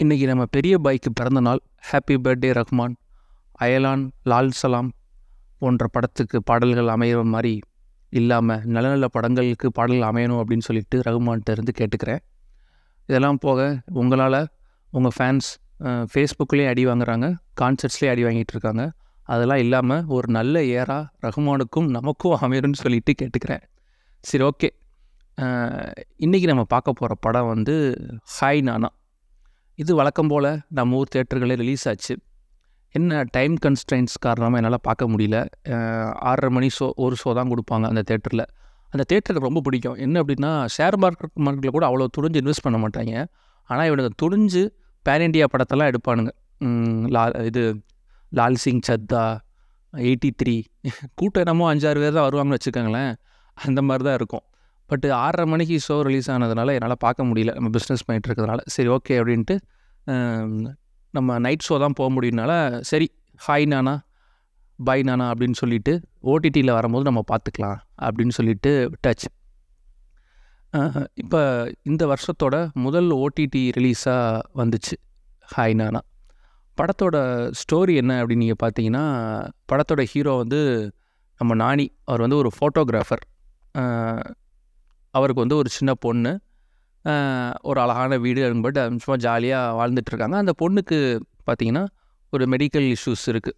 இன்றைக்கி நம்ம பெரிய பாய்க்கு பிறந்த நாள் ஹாப்பி பர்த்டே ரஹ்மான் அயலான் லால் சலாம் போன்ற படத்துக்கு பாடல்கள் அமைகிற மாதிரி இல்லாமல் நல்ல நல்ல படங்களுக்கு பாடல்கள் அமையணும் அப்படின்னு சொல்லிட்டு ரஹ்மான்கிட்ட இருந்து கேட்டுக்கிறேன் இதெல்லாம் போக உங்களால் உங்கள் ஃபேன்ஸ் ஃபேஸ்புக்லேயும் அடி வாங்குறாங்க கான்சர்ட்ஸ்லேயும் அடி வாங்கிட்டு இருக்காங்க அதெல்லாம் இல்லாமல் ஒரு நல்ல ஏரா ரஹ்மானுக்கும் நமக்கும் அமையணும்னு சொல்லிட்டு கேட்டுக்கிறேன் சரி ஓகே இன்றைக்கி நம்ம பார்க்க போகிற படம் வந்து ஹாய் நானா இது வழக்கம் போல் நம்ம ஊர் தேட்டர்களே ரிலீஸ் ஆச்சு என்ன டைம் கன்ஸ்ட்ரைன்ஸ் காரணமாக என்னால் பார்க்க முடியல அஹ், ஆறரை மணி ஷோ ஒரு ஷோ தான் கொடுப்பாங்க அந்த தேட்டரில் அந்த தேட்டர் எனக்கு ரொம்ப பிடிக்கும் என்ன அப்படின்னா ஷேர் மார்க்கெட் மார்க்கெட்டில் கூட அவ்வளோ துணிஞ்சு இன்வெஸ்ட் பண்ண மாட்டாங்க ஆனால் இவனுக்கு துணிஞ்சு பேன் இண்டியா படத்தெல்லாம் எடுப்பானுங்க ம், லா இது லால் சிங் சத்தா எயிட்டி த்ரீ கூட்டம் என்னமோ அஞ்சாறு பேர் தான் வருவாங்கன்னு வச்சுக்கோங்களேன் அந்த மாதிரி தான் இருக்கும் பட் ஆறரை மணிக்கு ஷோ ரிலீஸ் ஆனதுனால என்னால் பார்க்க முடியல நம்ம பிஸ்னஸ் பண்ணிட்டு இருக்கிறதுனால சரி ஓகே அப்படின்ட்டு ஆம், நம்ம நைட் ஷோ தான் போக முடியும்னால சரி ஹாய் நானா பாய் நானா அப்படின்னு சொல்லிட்டு ஓடிடியில் வரும்போது நம்ம பார்த்துக்கலாம் அப்படின்னு சொல்லிட்டு விட்டாச்சு இப்போ இந்த வருஷத்தோட முதல் ஓடிடி ரிலீஸாக வந்துச்சு ஹாய் நானா படத்தோட ஸ்டோரி என்ன அப்படின்னு நீங்கள் பார்த்தீங்கன்னா படத்தோட ஹீரோ வந்து நம்ம நானி அவர் வந்து ஒரு ஃபோட்டோகிராஃபர் அவருக்கு வந்து ஒரு சின்ன பொண்ணு ஆஹ் ஒரு அழகான வீடு பட் சும்மா ஜாலியாக வாழ்ந்துட்டுருக்காங்க அந்த பொண்ணுக்கு பார்த்தீங்கன்னா ஒரு மெடிக்கல் இஷ்யூஸ் இருக்குது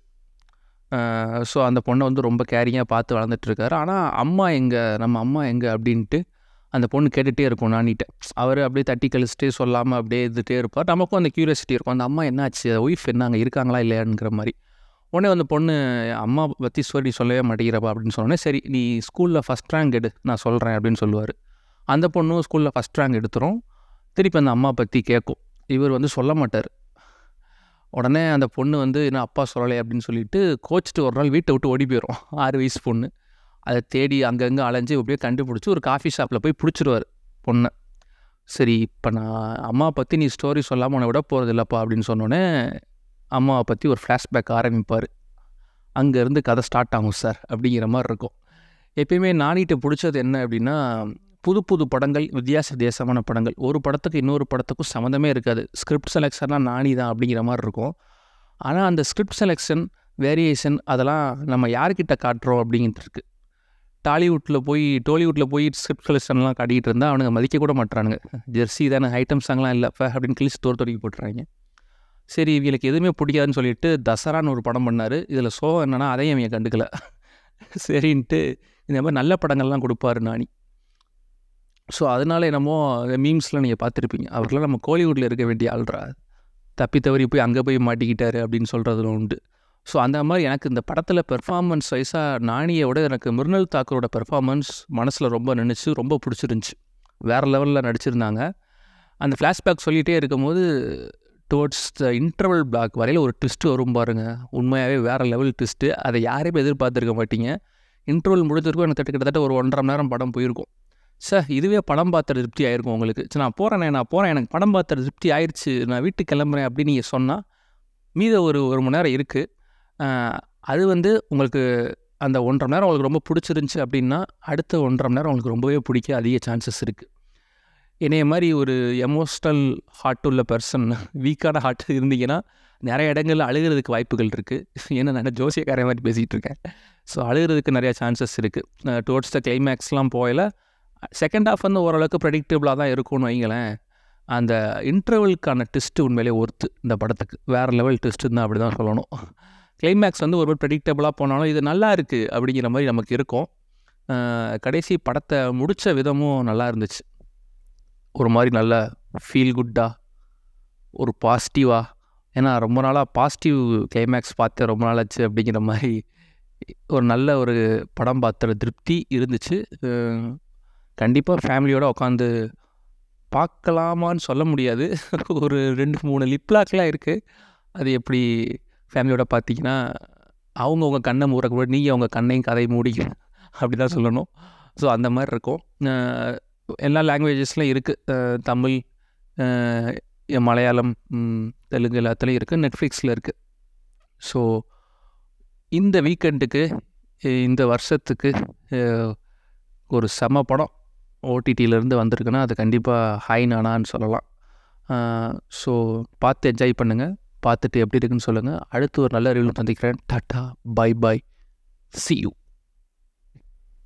ஸோ அந்த பொண்ணை வந்து ரொம்ப கேரிங்காக பார்த்து வளர்ந்துட்டுருக்காரு ஆனால் அம்மா எங்கே நம்ம அம்மா எங்கே அப்படின்ட்டு அந்த பொண்ணு கேட்டுகிட்டே இருக்கும் நானிட்ட அவர் அப்படியே தட்டி கழிச்சிட்டே சொல்லாமல் அப்படியே இருந்துகிட்டே இருப்பார் நமக்கும் அந்த க்யூரியாசிட்டி இருக்கும் அந்த அம்மா என்னாச்சு ஒய்ஃப் என்ன அங்கே இருக்காங்களா இல்லையாங்கிற மாதிரி உடனே அந்த பொண்ணு அம்மா பற்றி சொல்லி சொல்லவே மாட்டேங்கிறப்பா அப்படின்னு சொன்னோடனே சரி நீ ஸ்கூலில் ஃபஸ்ட் ரேங்க் எடு நான் சொல்கிறேன் அப்படின்னு சொல்லுவார் அந்த பொண்ணும் ஸ்கூலில் ஃபஸ்ட் ரேங்க் எடுத்துரும் திருப்பி அந்த அம்மா பற்றி கேட்கும் இவர் வந்து சொல்ல மாட்டார் உடனே அந்த பொண்ணு வந்து என்ன அப்பா சொல்லலை அப்படின்னு சொல்லிட்டு கோச்சிட்டு ஒரு நாள் வீட்டை விட்டு ஓடி போயிடும் ஆறு வயசு பொண்ணு அதை தேடி அங்கங்கே அலைஞ்சு அப்படியே கண்டுபிடிச்சி ஒரு காஃபி ஷாப்பில் போய் பிடிச்சிருவார் பொண்ணை சரி இப்போ நான் அம்மாவை பற்றி நீ ஸ்டோரி சொல்லாமல் உன்னை விட போகிறது இல்லைப்பா அப்படின்னு சொன்னோடனே அம்மாவை பற்றி ஒரு ஃப்ளாஷ்பேக் ஆரம்பிப்பார் அங்கேருந்து கதை ஸ்டார்ட் ஆகும் சார் அப்படிங்கிற மாதிரி இருக்கும் எப்பயுமே நானிட்ட பிடிச்சது என்ன அப்படின்னா புது புது படங்கள் வித்தியாச வித்தியாசமான படங்கள் ஒரு படத்துக்கு இன்னொரு படத்துக்கும் சம்மந்தமே இருக்காது ஸ்கிரிப்ட் செலெக்ஷன்லாம் நானி தான் அப்படிங்கிற மாதிரி இருக்கும் ஆனால் அந்த ஸ்கிரிப்ட் செலெக்ஷன் வேரியேஷன் அதெல்லாம் நம்ம யார்கிட்ட காட்டுறோம் அப்படிங்கிறது இருக்கு டாலிவுட்டில் போய் டோலிவுட்டில் போய் ஸ்கிரிப்ட் செலெக்ஷன்லாம் காட்டிகிட்டு இருந்தால் அவனுங்க மதிக்க கூட மாட்டுறானுங்க ஜெர்சி தானே ஐட்டம் சாங்லாம் இல்லை இப்போ அப்படின்னு கிழிச்சு தோர் தொடங்கி போட்டுறாங்க சரி இவங்களுக்கு எதுவுமே பிடிக்காதுன்னு சொல்லிட்டு தசரான்னு ஒரு படம் பண்ணார் இதில் சோகம் என்னன்னா அதையும் அவங்க கண்டுக்கல சரின்ட்டு இந்த மாதிரி நல்ல படங்கள்லாம் கொடுப்பாரு நானி ஸோ அதனால என்னமோ மீம்ஸில் நீங்கள் பார்த்துருப்பீங்க அவர்களாம் நம்ம கோலிவுட்டில் இருக்க வேண்டிய ஆள்றா தப்பி தவறி போய் அங்கே போய் மாட்டிக்கிட்டாரு அப்படின்னு சொல்கிறதுல உண்டு ஸோ அந்த மாதிரி எனக்கு இந்த படத்தில் பெர்ஃபார்மன்ஸ் வைஸாக நாணியை விட எனக்கு மிருனல் தாக்கரோட பெர்ஃபார்மன்ஸ் மனசில் ரொம்ப நினச்சி ரொம்ப பிடிச்சிருந்துச்சி வேறு லெவலில் நடிச்சிருந்தாங்க அந்த ஃப்ளாஷ்பேக் சொல்லிகிட்டே இருக்கும்போது டுவர்ட்ஸ் த இன்டர்வல் பிளாக் வரையில் ஒரு ட்விஸ்ட்டு வரும் பாருங்க உண்மையாகவே வேறு லெவல் ட்விஸ்ட்டு அதை யாரையுமே எதிர்பார்த்துருக்க மாட்டீங்க இன்டர்வல் முடிஞ்சிருக்கும் எனக்கு கிட்டத்தட்ட ஒரு ஒன்றரை மணி நேரம் படம் போயிருக்கும் சார் இதுவே படம் பார்த்த திருப்தி ஆயிருக்கும் உங்களுக்கு சரி நான் போகிறேனே நான் போகிறேன் எனக்கு படம் பார்த்த திருப்தி ஆயிடுச்சு நான் வீட்டுக்கு கிளம்புறேன் அப்படின்னு நீங்கள் சொன்னால் மீத ஒரு ஒரு மணி நேரம் இருக்குது அது வந்து உங்களுக்கு அந்த ஒன்றரை மணி நேரம் உங்களுக்கு ரொம்ப பிடிச்சிருந்துச்சி அப்படின்னா அடுத்த ஒன்றரை மணி நேரம் உங்களுக்கு ரொம்பவே பிடிக்க அதிக சான்சஸ் இருக்குது என்னைய மாதிரி ஒரு எமோஷ்னல் ஹார்ட் உள்ள பர்சன் வீக்கான ஹார்ட் இருந்தீங்கன்னா நிறைய இடங்களில் அழுகிறதுக்கு வாய்ப்புகள் இருக்குது ஏன்னா நான் ஜோசியக்காரன் மாதிரி பேசிகிட்டு இருக்கேன் ஸோ அழுகிறதுக்கு நிறையா சான்சஸ் இருக்குது டுவர்ட்ஸ் த கிளைமேக்ஸ்லாம் போயில செகண்ட் ஹாஃப் வந்து ஓரளவுக்கு ப்ரெடிக்டபுளாக தான் இருக்கும்னு வைங்களேன் அந்த இன்டர்வலுக்கான டெஸ்ட்டு உண்மையிலே ஒர்த்து இந்த படத்துக்கு வேறு லெவல் டெஸ்ட்டு தான் அப்படி தான் சொல்லணும் கிளைமேக்ஸ் வந்து ஒரு ப்ரெடிக்டபுளாக போனாலும் இது நல்லா இருக்குது அப்படிங்கிற மாதிரி நமக்கு இருக்கும் அஹ் கடைசி படத்தை முடித்த விதமும் நல்லா இருந்துச்சு ஒரு மாதிரி நல்ல ஃபீல் குட்டாக ஒரு பாசிட்டிவாக ஏன்னா ரொம்ப நாளாக பாசிட்டிவ் கிளைமேக்ஸ் பார்த்து ரொம்ப நாளாச்சு அப்படிங்கிற மாதிரி ஒரு நல்ல ஒரு படம் பார்த்துற திருப்தி இருந்துச்சு கண்டிப்பாக ஃபேமிலியோடு உட்காந்து பார்க்கலாமான்னு சொல்ல முடியாது ஒரு ரெண்டு மூணு லிப்லாக்லாம் இருக்குது அது எப்படி ஃபேமிலியோட பார்த்தீங்கன்னா அவங்க உங்கள் கண்ணை மூடுற கூட நீங்கள் உங்கள் கண்ணையும் கதையை மூடிக்க அப்படி தான் சொல்லணும் ஸோ அந்த மாதிரி இருக்கும் அஹ் எல்லா லாங்குவேஜஸ்லையும் இருக்குது தமிழ் அஹ் மலையாளம் ம், தெலுங்கு எல்லாத்துலேயும் இருக்குது நெட்ஃப்ளிக்ஸில் இருக்குது ஸோ இந்த வீக்கெண்டுக்கு இந்த வருஷத்துக்கு அஹ், ஒரு செம படம் ஓடிடியிலேருந்து வந்திருக்குன்னா அது கண்டிப்பாக ஹாய் நானான்னு சொல்லலாம் ஸோ பார்த்து என்ஜாய் பண்ணுங்கள் பார்த்துட்டு எப்படி இருக்குன்னு சொல்லுங்கள் அடுத்து ஒரு நல்ல ரிவ்யூ சந்திக்கிறேன் tata bye bye see you